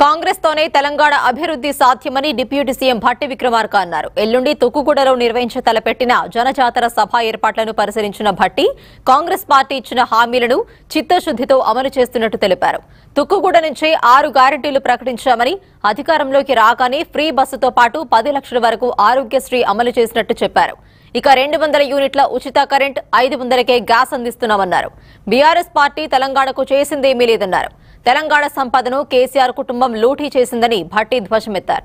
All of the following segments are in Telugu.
కాంగ్రెస్ తోనే తెలంగాణ అభివృద్ధి సాధ్యమని డిప్యూటీ సీఎం భట్టి విక్రమార్క అన్నారు ఎల్లుండి తుక్కుగూడలో నిర్వహించ తలపెట్టిన జనజాతర సభ ఏర్పాట్లను పరిశీలించిన భట్టి కాంగ్రెస్ పార్టీ ఇచ్చిన హామీలను చిత్తశుద్దితో అమలు చేస్తున్నట్టు తెలిపారు తుక్కుగూడ నుంచే ఆరు గ్యారెంటీలు ప్రకటించామని అధికారంలోకి రాగానే ఫ్రీ బస్సుతో పాటు పది లక్షల వరకు ఆరోగ్యశ్రీ అమలు చేసినట్టు చెప్పారు ఇక రెండు వందల యూనిట్ల ఉచిత కరెంట్ ఐదు వందలకే గ్యాస్ అందిస్తున్నామన్నారు బీఆర్ఎస్ పార్టీ తెలంగాణకు చేసిందేమీ లేదన్నారు తెలంగాణ సంపదను కేసీఆర్ కుటుంబం లూటీ చేసిందని భట్టి ధ్వజమెత్తారు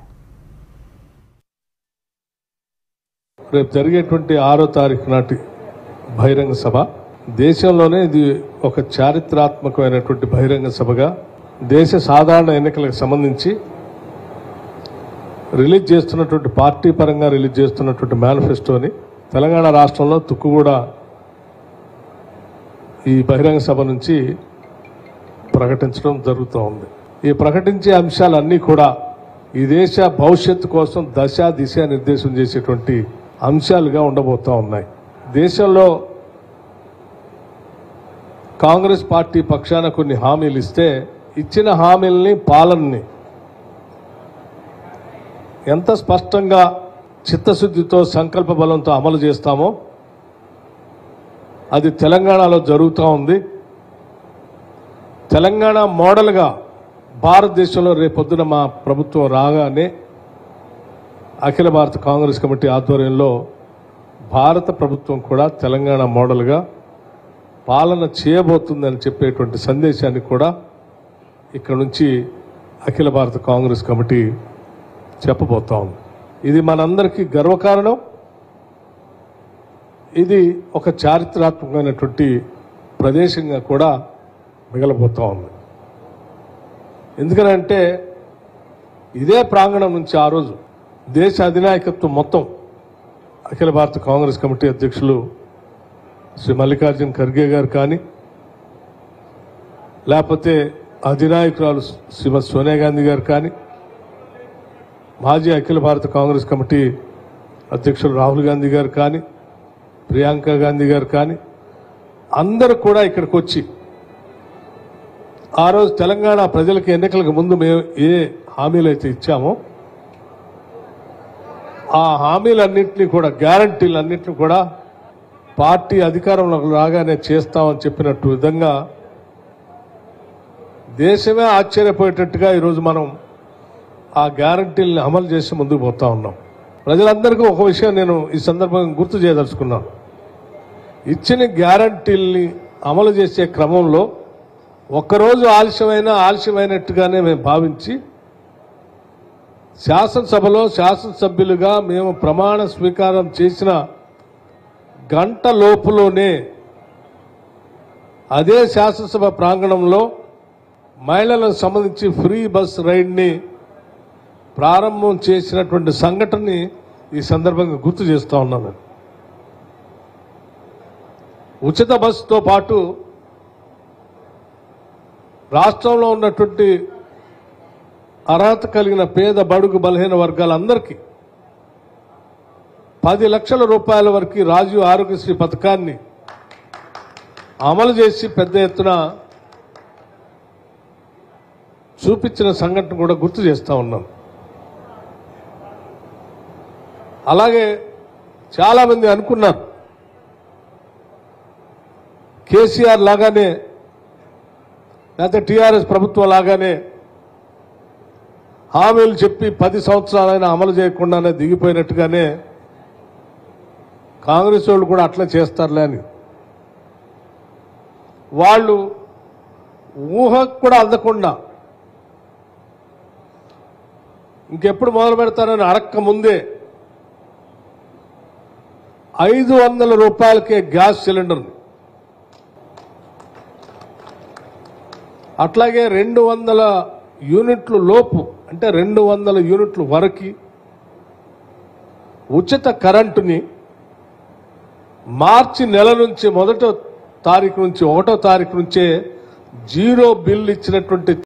రేపు జరిగేటువంటి ఆరో తారీఖు నాటి బహిరంగ సభ దేశంలోనే ఇది ఒక చారిత్రాత్మకమైనటువంటి బహిరంగ సభగా దేశ సాధారణ ఎన్నికలకు సంబంధించి రిలీజ్ చేస్తున్నటువంటి పార్టీ పరంగా రిలీజ్ చేస్తున్నటువంటి మేనిఫెస్టోని తెలంగాణ రాష్ట్రంలో తుక్కుగూడ ఈ బహిరంగ సభ నుంచి ప్రకటించడం జరుగుతూ ఉంది ఈ ప్రకటించే అంశాలన్నీ కూడా ఈ దేశ భవిష్యత్తు కోసం దశ దిశ నిర్దేశం చేసేటువంటి అంశాలుగా ఉండబోతా ఉన్నాయి దేశంలో కాంగ్రెస్ పార్టీ పక్షాన కొన్ని హామీలు ఇస్తే ఇచ్చిన హామీలని పాలనని ఎంత స్పష్టంగా చిత్తశుద్ధితో సంకల్ప బలంతో అమలు చేస్తామో అది తెలంగాణలో జరుగుతూ ఉంది తెలంగాణ మోడల్గా భారతదేశంలో రేపొద్దున మా ప్రభుత్వం రాగానే అఖిల భారత కాంగ్రెస్ కమిటీ ఆధ్వర్యంలో భారత ప్రభుత్వం కూడా తెలంగాణ మోడల్గా పాలన చేయబోతుందని చెప్పేటువంటి సందేశాన్ని కూడా ఇక్కడ నుంచి అఖిల భారత కాంగ్రెస్ కమిటీ చెప్పబోతా ఉంది ఇది మనందరికీ గర్వకారణం ఇది ఒక చారిత్రాత్మకమైనటువంటి ప్రదేశంగా కూడా మిగలబోతా ఉంది ఎందుకనంటే ఇదే ప్రాంగణం నుంచి ఆ రోజు దేశ అధినాయకత్వం మొత్తం అఖిల భారత కాంగ్రెస్ కమిటీ అధ్యక్షులు శ్రీ మల్లికార్జున్ ఖర్గే గారు కానీ లేకపోతే అధినాయకురాలు శ్రీమతి సోనియా గాంధీ గారు కానీ మాజీ అఖిల భారత కాంగ్రెస్ కమిటీ అధ్యక్షులు రాహుల్ గాంధీ గారు కానీ ప్రియాంక గాంధీ గారు కానీ అందరూ కూడా ఇక్కడికి వచ్చి ఆ రోజు తెలంగాణ ప్రజలకు ఎన్నికలకు ముందు మేము ఏ హామీలు అయితే ఇచ్చామో ఆ హామీలన్నింటినీ కూడా గ్యారంటీలన్నింటినీ కూడా పార్టీ అధికారంలోకి రాగానే చేస్తామని చెప్పినట్టు విధంగా దేశమే ఆశ్చర్యపోయేటట్టుగా ఈరోజు మనం ఆ గ్యారంటీలను అమలు చేసి ముందుకు పోతా ఉన్నాం ప్రజలందరికీ ఒక విషయం నేను ఈ సందర్భంగా గుర్తు చేయదలుచుకున్నాను ఇచ్చిన గ్యారంటీల్ని అమలు చేసే క్రమంలో ఒక్కరోజు ఆలస్యమైన ఆలస్యమైనట్టుగానే మేము భావించి శాసనసభలో శాసనసభ్యులుగా మేము ప్రమాణ స్వీకారం చేసిన గంట లోపులోనే అదే శాసనసభ ప్రాంగణంలో మహిళలకు సంబంధించి ఫ్రీ బస్ రైడ్ని ప్రారంభం చేసినటువంటి సంఘటనని ఈ సందర్భంగా గుర్తు చేస్తా ఉన్నాను ఉచిత బస్సుతో పాటు రాష్ట్రంలో ఉన్నటువంటి అర్హత కలిగిన పేద బడుగు బలహీన వర్గాలందరికీ పది లక్షల రూపాయల వరకు రాజీవ్ ఆరోగ్యశ్రీ పథకాన్ని అమలు చేసి పెద్ద ఎత్తున చూపించిన సంఘటన కూడా గుర్తు చేస్తా ఉన్నాం అలాగే చాలామంది అనుకున్నారు కేసీఆర్ లాగానే లేకపోతే టీఆర్ఎస్ ప్రభుత్వం లాగానే హామీలు చెప్పి పది సంవత్సరాలైనా అమలు చేయకుండానే దిగిపోయినట్టుగానే కాంగ్రెస్ వాళ్ళు కూడా అట్లా చేస్తారులే అని వాళ్ళు ఊహకు కూడా అందకుండా ఇంకెప్పుడు మొదలు పెడతారని అడక్క ముందే ఐదు వందల రూపాయలకే గ్యాస్ సిలిండర్ అట్లాగే రెండు వందల యూనిట్లు లోపు అంటే రెండు వందల యూనిట్లు వరకు ఉచిత కరెంటుని మార్చి నెల నుంచి మొదటో తారీఖు నుంచి ఒకటో తారీఖు నుంచే జీరో బిల్ ఇచ్చినటువంటి